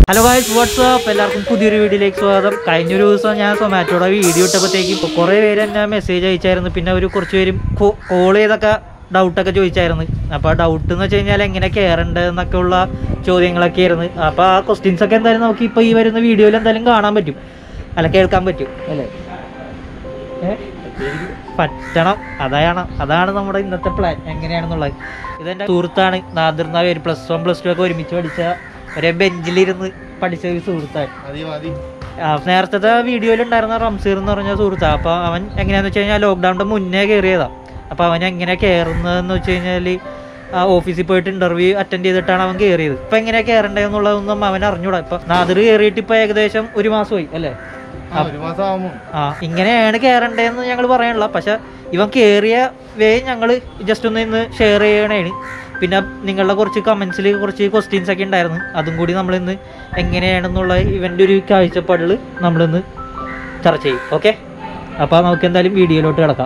Hello guys WhatsApp എല്ലാവർക്കും പുതിയൊരു വീഡിയോയിലേക്ക് സ്വാഗതം കഴിഞ്ഞൊരു ദിവസം ഞാൻ സൊമാറ്റോയുടെ വീഡിയോ ഇട്ടപ്പോഴത്തേക്കും കുറേ പേര് എന്നെ മെസ്സേജ് അയച്ചായിരുന്നു പിന്നെ അവർ കുറച്ച് പേരും കോൾ ചെയ്തൊക്കെ ഡൗട്ടൊക്കെ ചോദിച്ചായിരുന്നു അപ്പോൾ ആ ഡൗട്ട് എന്ന് വെച്ച് കഴിഞ്ഞാൽ എങ്ങനെ കയറേണ്ടത് എന്നൊക്കെ ഉള്ള ചോദ്യങ്ങളൊക്കെ ആയിരുന്നു അപ്പോൾ ആ ക്വസ്റ്റ്യൻസ് ഒക്കെ എന്തായാലും നമുക്ക് ഇപ്പോൾ ഈ വരുന്ന വീഡിയോയിൽ എന്തായാലും കാണാൻ പറ്റും അല്ല കേൾക്കാൻ പറ്റും അല്ലേ ഏ? പറ്റണം അതാണ് അതാണ് നമ്മുടെ ഇന്നത്തെ പ്ലാൻ എങ്ങനെയാണെന്നുള്ളത് ഇതെൻ്റെ സുഹൃത്താണ് നാദിർ എന്ന പേര് പ്ലസ് വൺ പ്ലസ് ടു ഒക്കെ ഒരുമിച്ച് പഠിച്ച ഒരേ ബെഞ്ചിലിരുന്ന് പഠിച്ച ഒരു സുഹൃത്താണ് മതി മതി ആ, നേരത്തെ വീഡിയോയിൽ ഉണ്ടായിരുന്ന റംസീർ എന്ന് പറഞ്ഞ സുഹൃത്താണ് അപ്പോൾ അവൻ എങ്ങനെയാന്ന് വെച്ച് കഴിഞ്ഞാൽ ലോക്ക്ഡൗണിൻ്റെ മുന്നേ കയറിയതാണ് അപ്പോൾ അവൻ എങ്ങനെ കയറുന്നതെന്ന് വെച്ച് കഴിഞ്ഞാൽ ഓഫീസിൽ പോയിട്ട് ഇന്റർവ്യൂ അറ്റൻഡ് ചെയ്തിട്ടാണ് അവൻ കയറിയത് ഇപ്പം എങ്ങനെയാണ് കയറേണ്ടതെന്നുള്ളതൊന്നും അവൻ അറിഞ്ഞൂടാ ഇപ്പം നാദിർ കയറിയിട്ട് ഇപ്പോൾ ഏകദേശം ഒരു മാസമായി അല്ലേ ആ, ഒരു മാസം ആവുമോ ആ ഇങ്ങനെയാണ് കയറേണ്ടതെന്ന് ഞങ്ങൾ പറയാനുള്ള പക്ഷെ ഇവൻ കയറിയ വേ ഞങ്ങൾ ജസ്റ്റ് ഒന്ന് ഇന്ന് ഷെയർ ചെയ്യണേണ് പിന്നെ നിങ്ങളുടെ കുറച്ച് കമൻസിൽ കുറച്ച് ക്വസ്റ്റ്യൻസ് ഒക്കെ ഉണ്ടായിരുന്നു അതും കൂടി നമ്മളിന്ന് എങ്ങനെയാണെന്നുള്ള ഇവൻ്റെ ഒരു കാഴ്ചപ്പാടിൽ നമ്മളിന്ന് ചർച്ച ചെയ്യും ഓക്കെ അപ്പോൾ നമുക്ക് എന്തായാലും വീഡിയോയിലോട്ട് കിടക്കാം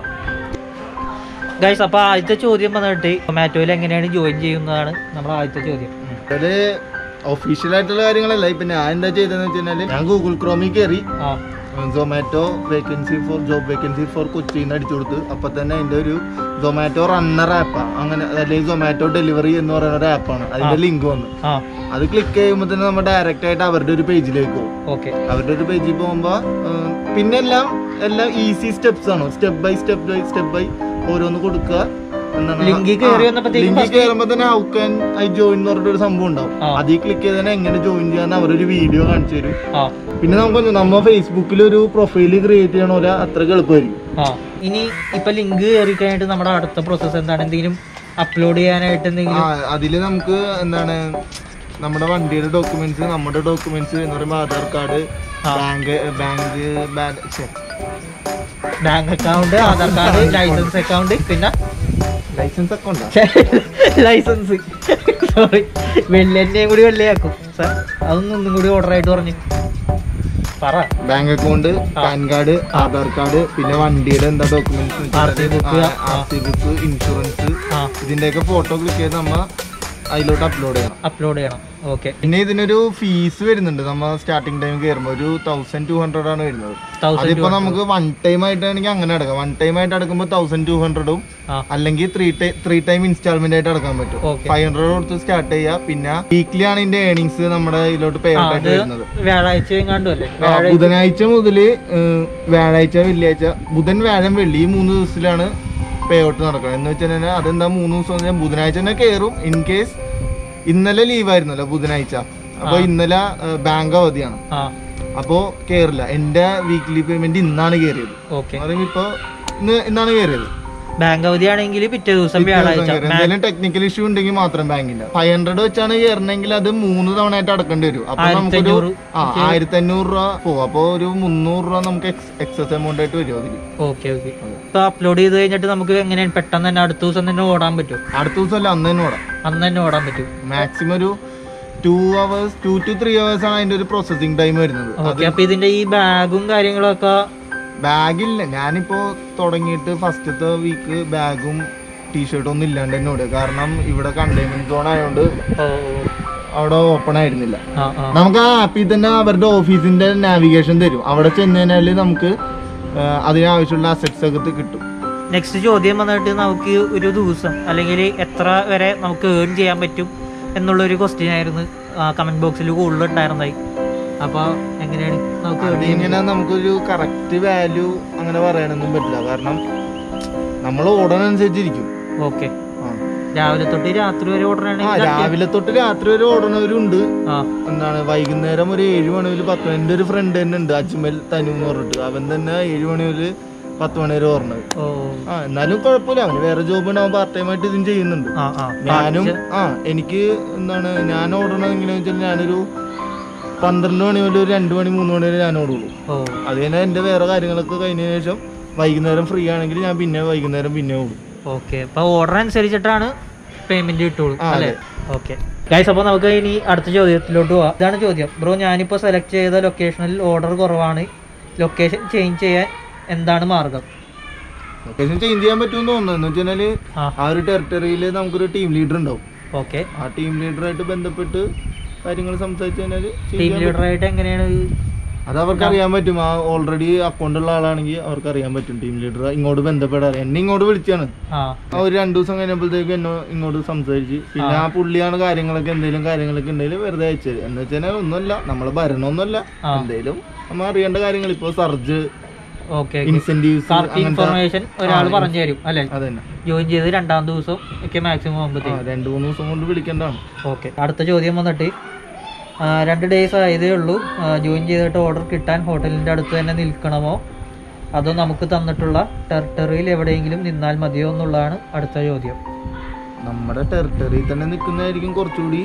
ഗൈസ് അപ്പോൾ ആദ്യത്തെ ചോദ്യം വന്നിട്ട് ടൊമാറ്റോയിൽ എങ്ങനെയാണ് ജോയിൻ ചെയ്യുന്നതാണ് നമ്മുടെ ആദ്യത്തെ ചോദ്യം അതില് ഒഫീഷ്യൽ ആയിട്ടുള്ള കാര്യങ്ങളല്ല ഇപ്പൊ ഞാൻ എന്താ ചെയ്തതെന്ന് വെച്ച് കഴിഞ്ഞാല് ഞാൻ ഗൂഗിൾ ക്രോമിൽ കയറി ആ Zomato vacancy for job vacancy for കൊച്ചിന്ന് അടിച്ചു കൊടുത്ത് അപ്പൊ തന്നെ അതിന്റെ ഒരു സൊമാറ്റോ റണ്ണർ ആപ്പാ അങ്ങനെ അല്ലെങ്കിൽ സൊമാറ്റോ ഡെലിവറി എന്ന് പറയുന്ന ഒരു ആപ്പാണ് അതിന്റെ ലിങ്ക് വന്നു ആ അത് ക്ലിക്ക് ചെയ്യുമ്പോൾ തന്നെ നമ്മൾ ഡയറക്റ്റ് ആയിട്ട് അവരുടെ ഒരു പേജിലേക്ക് പോകും ഓക്കെ അവരുടെ ഒരു പേജിൽ പോകുമ്പോ ഉം, പിന്നെ എല്ലാം എല്ലാം ഈസി സ്റ്റെപ്സ് ആണ് step by step by step by ഓരോന്ന് കൊടുക്കുക എന്താണ് ലിങ്കിൽ കയറി വന്നപ്പോഴത്തേക്കും ലിങ്കിൽ കയറുമ്പോ തന്നെ ഹൗ ക്യാൻ ഐ ജോയിൻ എന്ന് പറഞ്ഞിട്ട് ഒരു സംഭവം ഉണ്ടാവും ആ. അതിൽ ക്ലിക്ക് ചെയ്ത് തന്നെ എങ്ങനെ ജോയിൻ ചെയ്യാന്ന് അവരൊരു വീഡിയോ കാണിച്ചു തരും ആ പിന്നെ നമുക്ക് നമ്മ ഫേസ്ബുക്കിൽ ഒരു പ്രൊഫൈല് ക്രിയേറ്റ് ചെയ്യണ പോലെ അത്രയ്ക്ക് എളുപ്പമായിരിക്കും ആ ഇനി ഇപ്പൊ ലിങ്ക് കയറി കഴിഞ്ഞിട്ട് നമ്മുടെ അടുത്ത പ്രോസസ്സ് എന്താണ് എന്തെങ്കിലും അപ്ലോഡ് ചെയ്യാനായിട്ട് ആ എന്തെങ്കിലും അതില് നമുക്ക് എന്താണ് നമ്മുടെ വണ്ടിയുടെ ഡോക്യുമെന്റ്സ് നമ്മുടെ ഡോക്യുമെന്റ്സ് എന്ന് പറയുമ്പോൾ ആധാർ കാർഡ് ആ. Bank bank bank account Aadhaar card license account പിന്നെ ലൈസൻസ് ഒക്കെ ഉണ്ടോ ലൈസൻസ് സോറി വെള്ളിൻ്റെയും കൂടി വെള്ളിയാക്കും സാർ അതൊന്നും ഒന്നും കൂടി ഓർഡർ ആയിട്ട് പറഞ്ഞു പറ ബാങ്ക് അക്കൗണ്ട് ആ. പാൻ കാർഡ് ആധാർ കാർഡ് പിന്നെ വണ്ടിയുടെ എന്താ ഡോക്യുമെന്റ്സ് RC book, ആ. ആർ സി ബുക്ക് ഇൻഷുറൻസ് ആ ഇതിന്റെയൊക്കെ ഫോട്ടോ ക്ലിക്ക് ചെയ്ത് നമ്മ അതിലോട്ട് അപ്ലോഡ് ചെയ്യണം അപ്ലോഡ് ചെയ്യണം ഓക്കെ പിന്നെ ഇതിനൊരു ഫീസ് വരുന്നുണ്ട് നമ്മ സ്റ്റാർട്ടിംഗ് ടൈം കയറുമ്പോൾ ഒരു തൗസൻഡ് ടു ഹൺഡ്രഡ് ആണ് വരുന്നത് തൗസൻഡ് അതിപ്പോ നമുക്ക് വൺ ടൈം ആയിട്ടാണെങ്കിൽ അങ്ങനെ അടക്കാം വൺ ടൈം ആയിട്ട് അടക്കുമ്പോൾ തൗസൻഡ് ടു ഹൺഡ്രഡും ആ അല്ലെങ്കിൽ three time three time instalment ആയിട്ട് അടക്കാൻ പറ്റും Okay. ഫൈവ് ഹൺഡ്രഡ് കൊടുത്ത് സ്റ്റാർട്ട് ചെയ്യുക പിന്നെ വീക്ക്ലി ആണ് ഇതിന്റെ ഏണിങ്സ് നമ്മുടെ ഇതിലോട്ട് പേ ആ, ഔട്ട് അത് ആയിട്ട് വരുന്നത് വ്യാഴാഴ്ച എങ്ങാണ്ടും അല്ലേ ആ, വ്യാഴാഴ്ച ബുധനാഴ്ച മുതല് ഏഹ്, വ്യാഴാഴ്ച വെള്ളിയാഴ്ച ബുധൻ വ്യാഴം വെള്ളി ഈ മൂന്ന് ദിവസത്തിലാണ് പേ ഔട്ട് നടക്കുന്നത് എന്ന് വെച്ചാൽ തന്നെ അതെന്താ മൂന്ന് ദിവസം എന്ന് വെച്ചാൽ ബുധനാഴ്ച തന്നെ കയറും ഇൻ കേസ് ഇന്നലെ ലീവ് ആയിരുന്നല്ലോ ബുധനാഴ്ച അപ്പൊ ആ. ഇന്നലെ ഏഹ്, ബാങ്ക് അവധിയാണ് ആ അപ്പോ കേറില്ല എന്റെ വീക്ക്ലി പേയ്മെന്റ് ഇന്നാണ് കയറിയത് ഓക്കെ പറയുമ്പോ ഇപ്പൊ ഇന്ന് ഇന്നാണ് കയറിയത് ബാങ്ക് അവധിയാണെങ്കിൽ പിറ്റേ ദിവസം വ്യാഴാഴ്ച എന്തെങ്കിലും ടെക്നിക്കൽ ഇഷ്യൂ ഉണ്ടെങ്കിൽ മാത്രം ബാങ്കിന്റെ ഫൈവ് ഹൺഡ്രഡ് വെച്ചാണ് കയറണമെങ്കിൽ അത് മൂന്ന് തവണ ആയിട്ട് അടക്കേണ്ടി വരും അപ്പൊ നമുക്കൊരു ആയിരത്തഞ്ഞൂറ് ആ ആയിരത്തി അഞ്ഞൂറ് രൂപ പോകും അപ്പൊ ഒരു മുന്നൂറ് രൂപ നമുക്ക് എക്സസ് എമൗണ്ട് ആയിട്ട് വരും അതിൽ ഓക്കെ ഓക്കെ ഇപ്പൊ അപ്ലോഡ് ചെയ്ത് കഴിഞ്ഞിട്ട് നമുക്ക് എങ്ങനെയാണ് പെട്ടെന്ന് തന്നെ അടുത്ത ദിവസം തന്നെ ഓടാൻ പറ്റും അടുത്ത ദിവസം അല്ല അന്ന് തന്നെ ഓടാം അന്ന് തന്നെ ഓടാൻ പറ്റും മാക്സിമം ഒരു two hours two two three hours ആണ് അതിന്റെ ഒരു പ്രോസസിങ് ടൈം വരുന്നത് ഓക്കെ അപ്പൊ ഇതിന്റെ ഈ ബാഗും കാര്യങ്ങളൊക്കെ ബാഗില്ല ഞാനിപ്പോ തുടങ്ങിയിട്ട് ഫസ്റ്റത്തെ വീക്ക് ബാഗും ടീഷർട്ടും ഒന്നും ഇല്ലാണ്ട് തന്നെ ഓടുക കാരണം ഇവിടെ കണ്ടെയ്ൻമെന്റ് സോൺ ആയതുകൊണ്ട് ഓ അവിടെ ഓപ്പൺ ആയിരുന്നില്ല ആ ആ നമുക്ക് ആ ആപ്പിൽ തന്നെ അവരുടെ ഓഫീസിന്റെ നാവിഗേഷൻ തരും അവിടെ ചെന്ന് കഴിഞ്ഞാൽ നമുക്ക് ആ, അതിനാവശ്യമുള്ള അസറ്റ്സ് ഒക്കെ കിട്ടും നെക്സ്റ്റ് ചോദ്യം വന്നിട്ട് നമുക്ക് ഒരു ദിവസം അല്ലെങ്കിൽ എത്ര വരെ നമുക്ക് ഏൺ ചെയ്യാൻ പറ്റും എന്നുള്ളൊരു ക്വസ്റ്റ്യൻ ആയിരുന്നു കമന്റ് ബോക്സിൽ കൂടുതൽ ഉണ്ടായിരുന്നായി അപ്പൊ എങ്ങനെയാണ് നമുക്ക് earn ചെയ്യാൻ ഇങ്ങനെ നമുക്കൊരു കറക്റ്റ് വാല്യൂ അങ്ങനെ പറയാനൊന്നും പറ്റില്ല കാരണം നമ്മൾ ഓടണനുസരിച്ചിരിക്കും ഓക്കെ ആ. രാവിലെ തൊട്ട് രാത്രി വരെ ഓർഡർ ആ ആണെങ്കിൽ രാവിലെ തൊട്ട് രാത്രി വരെ ഓടണവരുണ്ട് ആ എന്താണ് വൈകുന്നേരം ഒരു ഏഴ് മണി മുതൽ പത്ത് മണി എൻ്റെ ഒരു ഫ്രണ്ട് തന്നെ ഉണ്ട് അജ്മൽ തനു എന്ന് പറഞ്ഞിട്ട് അവൻ തന്നെ ഏഴ് മണി മുതൽ പത്ത് മണി വരെ ഓടണത് ഓ ആ എന്നാലും കുഴപ്പമില്ല അവന് വേറെ ജോബ് അവൻ പാർട്ട് ടൈം ആയിട്ട് ഇതും ചെയ്യുന്നുണ്ട് ആ ആ ഞാനും ആ എനിക്ക് എന്താണ് ഞാൻ ഓടണത് എങ്ങനെയാന്ന് വെച്ചാൽ ഞാനൊരു പന്ത്രണ്ട് മണി മുതൽ ഒരു രണ്ട് മണി മൂന്ന് മണി വരെ ഞാൻ ഓടുള്ളൂ ഓ അത് കഴിഞ്ഞാൽ എൻ്റെ വേറെ കാര്യങ്ങളൊക്കെ കഴിഞ്ഞതിന് ശേഷം വൈകുന്നേരം ഫ്രീ ആണെങ്കിൽ ഞാൻ പിന്നെ വൈകുന്നേരം പിന്നെ ഓടും ഓക്കെ അപ്പൊ ഓർഡർ അനുസരിച്ചിട്ടാണ് പേയ്മെന്റ് കിട്ടുള്ളൂ ആ, അല്ലേ അതെ. ഓക്കെ ഗൈസ് അപ്പോൾ നമുക്ക് ഇനി അടുത്ത ചോദ്യത്തിലോട്ട് പോവാം ഇതാണ് ചോദ്യം ബ്രോ ഞാനിപ്പോൾ സെലക്ട് ചെയ്ത ലൊക്കേഷനിൽ ഓർഡർ കുറവാണ് ലൊക്കേഷൻ ചേഞ്ച് ചെയ്യാൻ എന്താണ് മാർഗം ലൊക്കേഷൻ ചേഞ്ച് ചെയ്യാൻ പറ്റുമെന്ന് തോന്നുന്നു എന്ന് വെച്ചാൽ ആ ആ ഒരു ടെറിട്ടറിയിൽ നമുക്കൊരു ടീം ലീഡർ ഉണ്ടാവും ഓക്കെ ആ ടീം ലീഡറായിട്ട് ബന്ധപ്പെട്ട് കാര്യങ്ങൾ സംസാരിച്ചു കഴിഞ്ഞാൽ ടീം ലീഡറായിട്ട് എങ്ങനെയാണ് അത് അവർക്ക് അറിയാൻ പറ്റും ആ ഓൾറെഡി അക്കൗണ്ട് ഉള്ള ആളാണെങ്കിൽ അവർക്ക് അറിയാൻ പറ്റും ടീം ലീഡർ ഇങ്ങോട്ട് ബന്ധപ്പെടാൻ എന്നെ ഇങ്ങോട്ട് വിളിച്ചാണ് ആ ആ ഒരു രണ്ടു ദിവസം കഴിഞ്ഞപ്പോഴത്തേക്ക് എന്നെ ഇങ്ങോട്ട് സംസാരിച്ച് പിന്നെ ആ പുള്ളിയാണ് കാര്യങ്ങളൊക്കെ എന്തെങ്കിലും കാര്യങ്ങളൊക്കെ ഉണ്ടെങ്കിൽ വെറുതെ അയച്ചത് എന്ന് വെച്ചാൽ ഒന്നുമല്ല നമ്മളെ ഭരണമൊന്നുമല്ല ആ. എന്തെങ്കിലും നമ്മൾ അറിയേണ്ട കാര്യങ്ങൾ ഇപ്പൊ surge okay incentives correct information ഒരാൾ പറഞ്ഞു തരും അല്ലെ അതന്നെ ജോയിൻ ചെയ്ത് രണ്ടാം ദിവസം ഒക്കെ മാക്സിമം ആ ആകുമ്പോഴത്തേക്ക് രണ്ടു മൂന്ന് ദിവസം കൊണ്ട് വിളിക്കേണ്ടതാണ് ഓക്കെ അടുത്ത ചോദ്യം വന്നിട്ട് ആ, രണ്ട് ഡേയ്സ് ആയതേ ഉള്ളൂ ജോയിൻ ചെയ്തിട്ട് ഓർഡർ കിട്ടാൻ ഹോട്ടലിൻ്റെ അടുത്ത് തന്നെ നിൽക്കണമോ അതോ നമുക്ക് തന്നിട്ടുള്ള ടെറിട്ടറിയിൽ എവിടെയെങ്കിലും നിന്നാൽ മതിയോ എന്നുള്ളതാണ് അടുത്ത ചോദ്യം നമ്മുടെ ടെറിട്ടറിയിൽ തന്നെ നിൽക്കുന്നതായിരിക്കും കുറച്ചുകൂടി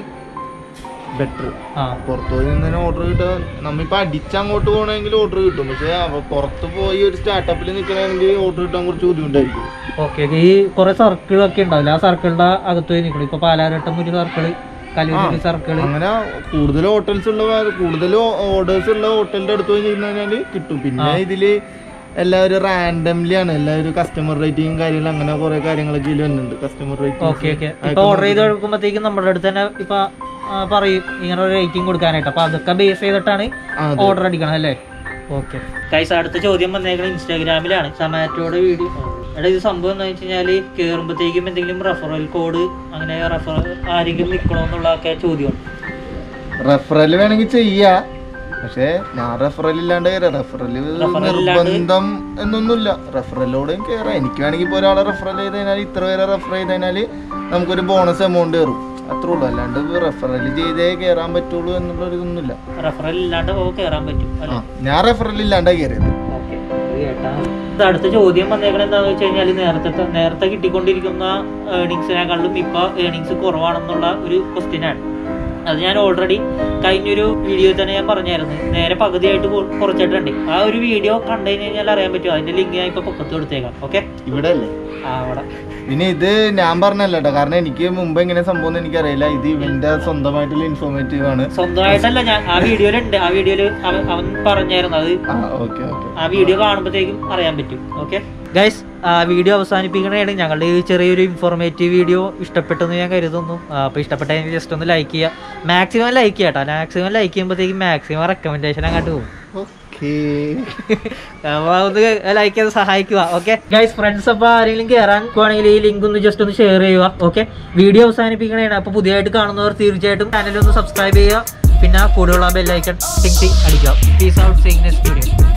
ബെറ്റർ ആ പുറത്തു പോയി നിന്ന് ഓർഡർ കിട്ടാൻ നമ്മിപ്പോ അടിച്ച് അങ്ങോട്ട് പോകണമെങ്കിൽ ഓർഡർ കിട്ടും പക്ഷെ അവ- പുറത്ത് പോയി ഒരു സ്റ്റാർട്ടപ്പിൽ നിൽക്കണമെങ്കിൽ ഓർഡർ കിട്ടാൻ കുറച്ച് ബുദ്ധിമുട്ടായിരിക്കും ഓക്കെ ഈ കുറെ സർക്കിളൊക്കെ ഉണ്ടാവില്ല ആ സർക്കിളിന്റെ അകത്ത് പോയി നിൽക്കണം ഇപ്പൊ പാലാരട്ടം ഒരു സർക്കിള് കലൂർ ഒരു സർക്കിള് അങ്ങനെ കൂടുതൽ ഹോട്ടൽസ് ഉള്ള കൂടുതൽ ഓർഡേഴ്സ് ഉള്ള ഹോട്ടലിന്റെ അടുത്ത് പോയി നിന്ന് കഴിഞ്ഞാൽ കിട്ടും പിന്നെ ഇതില് എല്ലാവരും റാൻഡംലി ആണ് എല്ലാവരും കസ്റ്റമർ റേറ്റിംഗും കാര്യങ്ങളും അങ്ങനെ കുറെ കാര്യങ്ങളൊക്കെ ഇതിൽ വരുന്നുണ്ട് കസ്റ്റമർ ഓക്കെ ഓക്കെ റേറ്റിംഗ് ഇപ്പൊ ഓർഡർ ചെയ്ത് കൊടുക്കുമ്പോഴത്തേക്കും നമ്മുടെ അടുത്ത് തന്നെ ഇപ്പൊ ആ, പറയും ഇങ്ങനെ ഒരു റേറ്റിംഗ് കൊടുക്കാനായിട്ട് അപ്പൊ അതൊക്കെ ബേസ് ചെയ്തിട്ടാണ് ഓർഡർ അടിക്കണം അല്ലേ ഓക്കെ കൈസ് അടുത്ത ചോദ്യം വന്നേക്കുന്നത് ഇൻസ്റ്റാഗ്രാമിലാണ് സൊമാറ്റോയുടെ വീഡിയോ എടാ ഇത് സംഭവം എന്താ വെച്ച് കഴിഞ്ഞാല് കേറുമ്പോഴത്തേക്കും എന്തെങ്കിലും റെഫറൽ കോഡ് അങ്ങനെ റെഫർ ആരെങ്കിലും നിൽക്കണമെന്നുള്ളതൊക്കെ ചോദ്യമാണ് റെഫറൽ വേണമെങ്കിൽ ചെയ്യാ പക്ഷെ ഞാൻ റെഫറൽ ഇല്ലാണ്ട് റെഫറൽ നിർബന്ധം എന്നൊന്നുമില്ല റെഫറലോടും കയറാം എനിക്ക് വേണമെങ്കിൽ ഇപ്പോൾ ഒരാളെ റെഫറൽ ചെയ്ത് കഴിഞ്ഞാൽ ഇത്ര പേരെ റെഫർ ചെയ്ത് കഴിഞ്ഞാൽ നമുക്കൊരു ബോണസ് എമൗണ്ട് കയറും അത്രേ ഉള്ളൂ അല്ലാണ്ട് റെഫറൽ ചെയ്തേ കയറാൻ പറ്റുള്ളൂ എന്നുള്ള ഒരു ഇതൊന്നുമില്ല റെഫറൽ ഇല്ലാണ്ട് പോകുമ്പോൾ കയറാൻ പറ്റും അല്ലേ ആ ഞാൻ റെഫറൽ ഇല്ലാണ്ടാ കയറിയത് ഓക്കെ ഇത് അടുത്ത ചോദ്യം വന്നേക്കണത് എന്താന്ന് വെച്ച് കഴിഞ്ഞാൽ നേരത്തെ നേരത്തെ കിട്ടിക്കൊണ്ടിരിക്കുന്ന ഏർണിങ്സിനെക്കാളും ഇപ്പൊ ഏർണിങ്സ് കുറവാണെന്നുള്ള ഒരു ക്വസ്റ്റ്യൻ ആണ് അത് ഞാൻ ഓൾറെഡി കഴിഞ്ഞൊരു വീഡിയോ തന്നെ ഞാൻ പറഞ്ഞായിരുന്നു നേരെ പകുതിയായിട്ട് കൊ- കുറച്ചിട്ടുണ്ട് ആ ഒരു വീഡിയോ കണ്ടു കഴിഞ്ഞാൽ അറിയാൻ പറ്റും അതിന്റെ ലിങ്ക് ഞാൻ ഇപ്പൊ പൊക്കത്ത് കൊടുത്തേക്കാം ഓക്കെ ഇവിടെ അല്ലേ ആ അവിടെ പിന്നെ ഇത് ഞാൻ പറഞ്ഞല്ല കേട്ടോ കാരണം എനിക്ക് മുമ്പ് എങ്ങനെ സംഭവം എന്ന് എനിക്കറിയില്ല ഇത് ഇവന്റെ സ്വന്തമായിട്ടുള്ള ഇൻഫോർമേറ്റീവ് ആണ് സ്വന്തമായിട്ടല്ല ഞാൻ ആ വീഡിയോയിലുണ്ട് ആ വീഡിയോയിൽ അവൻ അവൻ പറഞ്ഞായിരുന്നു അത് ആ ഓക്കെ ഓക്കെ ആ വീഡിയോ കാണുമ്പോഴത്തേക്കും അറിയാൻ പറ്റും ഓക്കെ ഗൈസ് ആ വീഡിയോ അവസാനിപ്പിക്കണതാണ് ഞങ്ങളുടെ ഈ ചെറിയൊരു ഇൻഫോർമേറ്റീവ് വീഡിയോ ഇഷ്ടപ്പെട്ടെന്ന് ഞാൻ കരുതുന്നു അപ്പോൾ ഇഷ്ടപ്പെട്ടെങ്കിൽ ജസ്റ്റ് ഒന്ന് ലൈക്ക് ചെയ്യുക മാക്സിമം ലൈക്ക് ചെയ്യാം കേട്ടോ മാക്സിമം ലൈക്ക് ചെയ്യുമ്പോഴത്തേക്കും മാക്സിമം റെക്കമെൻഡേഷൻ അങ്ങോട്ട് പോകും ഓക്കേ അപ്പോൾ ഒന്ന് ലൈക്ക് ചെയ്ത് സഹായിക്കുക ഓക്കെ ഗൈസ് ഫ്രണ്ട്സ് അപ്പോൾ ആരെങ്കിലും കയറാൻ പോവാണെങ്കിൽ ഈ ലിങ്ക് ഒന്ന് ജസ്റ്റ് ഒന്ന് ഷെയർ ചെയ്യുക ഓക്കെ വീഡിയോ അവസാനിപ്പിക്കണതാണ് അപ്പോൾ പുതിയതായിട്ട് കാണുന്നവർ തീർച്ചയായിട്ടും ചാനൽ ഒന്ന് സബ്സ്ക്രൈബ് ചെയ്യുക പിന്നെ കൂടെയുള്ള ബെല്ലൈക്കൺ ടിങ് ടിങ് അടിക്കുക peace out seeing next video